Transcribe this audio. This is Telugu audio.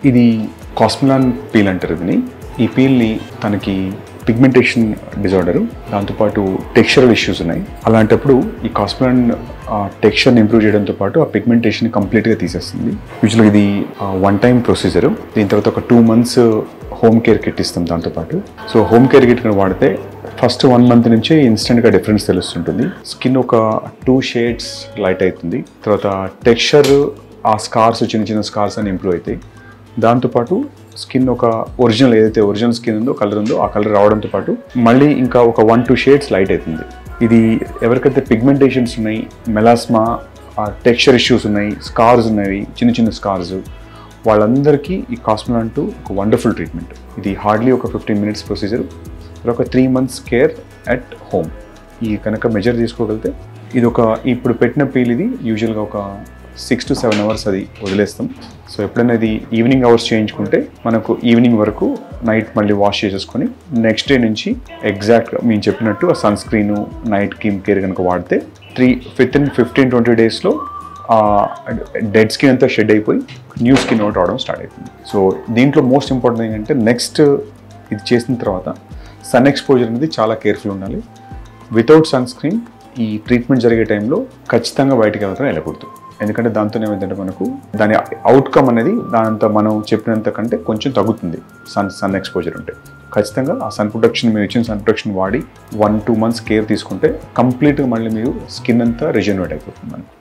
ఇది కాస్మిలాన్ పీల్ అంటారు దీన్ని ఈ పీల్ని తనకి పిగ్మెంటేషన్ డిజార్డర్ దాంతోపాటు టెక్స్చరల్ ఇష్యూస్ ఉన్నాయి అలాంటప్పుడు ఈ కాస్మిలాన్ టెక్స్చర్ని ఇంప్రూవ్ చేయడంతో పాటు ఆ పిగ్మెంటేషన్ కంప్లీట్గా తీసేస్తుంది యూజువల్గా ఇది వన్ టైం ప్రొసీజర్ దీని తర్వాత ఒక two months home care kit ఇస్తాం దాంతోపాటు సో హోమ్ కేర్ కిట్ కనుక వాడితే ఫస్ట్ వన్ మంత్ నుంచే ఇన్స్టెంట్గా డిఫరెన్స్ తెలుస్తుంటుంది స్కిన్ ఒక టూ షేడ్స్ లైట్ అవుతుంది తర్వాత టెక్స్చర్ ఆ స్కార్స్ చిన్న చిన్న స్కార్స్ అని ఇంప్రూవ్ అవుతాయి దాంతోపాటు స్కిన్ ఒక ఒరిజినల్ ఏదైతే ఒరిజినల్ స్కిన్ ఉందో కలర్ ఉందో ఆ కలర్ రావడంతో పాటు మళ్ళీ ఇంకా ఒక వన్ టూ షేడ్స్ లైట్ అవుతుంది ఇది ఎవరికైతే పిగ్మెంటేషన్స్ ఉన్నాయి మెలాస్మా టెక్స్చర్ ఇష్యూస్ ఉన్నాయి స్కార్స్ ఉన్నాయి చిన్న చిన్న స్కార్స్ వాళ్ళందరికీ ఈ కాస్మెల్ అంటూ ఒక వండర్ఫుల్ ట్రీట్మెంట్ ఇది హార్డ్లీ ఒక ఫిఫ్టీన్ మినిట్స్ ప్రొసీజర్ ఒక three months care at home ఈ కనుక మెజర్ తీసుకోగలిగితే ఇది ఒక ఇప్పుడు పెట్టిన పీల్ ఇది యూజువల్గా ఒక సిక్స్ టు సెవెన్ అవర్స్ అది వదిలేస్తాం సో ఎప్పుడైనా ఇది ఈవినింగ్ అవర్స్ చేయించుకుంటే మనకు ఈవినింగ్ వరకు నైట్ మళ్ళీ వాష్ చేసేసుకొని నెక్స్ట్ డే నుంచి ఎగ్జాక్ట్గా మేము చెప్పినట్టు ఆ sun screen night cream care కనుక వాడితే three within fifteen twenty డేస్లో డెడ్ స్కిన్ అంతా షెడ్ అయిపోయి న్యూ స్కిన్ అవుట్ అవడం స్టార్ట్ అవుతుంది సో దీంట్లో మోస్ట్ ఇంపార్టెంట్ ఏంటంటే నెక్స్ట్ ఇది చేసిన తర్వాత సన్ ఎక్స్పోజర్ అనేది చాలా కేర్ఫుల్ ఉండాలి వితౌట్ సన్ స్క్రీన్ ఈ ట్రీట్మెంట్ జరిగే టైంలో ఖచ్చితంగా బయటికి వెళ్ళడం వెళ్ళకూడదు ఎందుకంటే దాంతో ఏమైందంటే మనకు దాని అవుట్కమ్ అనేది దానంత మనం చెప్పినంత కంటే కొంచెం తగ్గుతుంది సన్ సన్ ఎక్స్పోజర్ ఉంటే ఖచ్చితంగా ఆ సన్ ప్రొటెక్షన్ మీరు ఇచ్చిన సన్ ప్రొటెక్షన్ వాడి వన్ టూ మంత్స్ కేర్ తీసుకుంటే కంప్లీట్గా మళ్ళీ మీరు స్కిన్ అంతా రిజనరేట్ అయిపోతుంది మనకు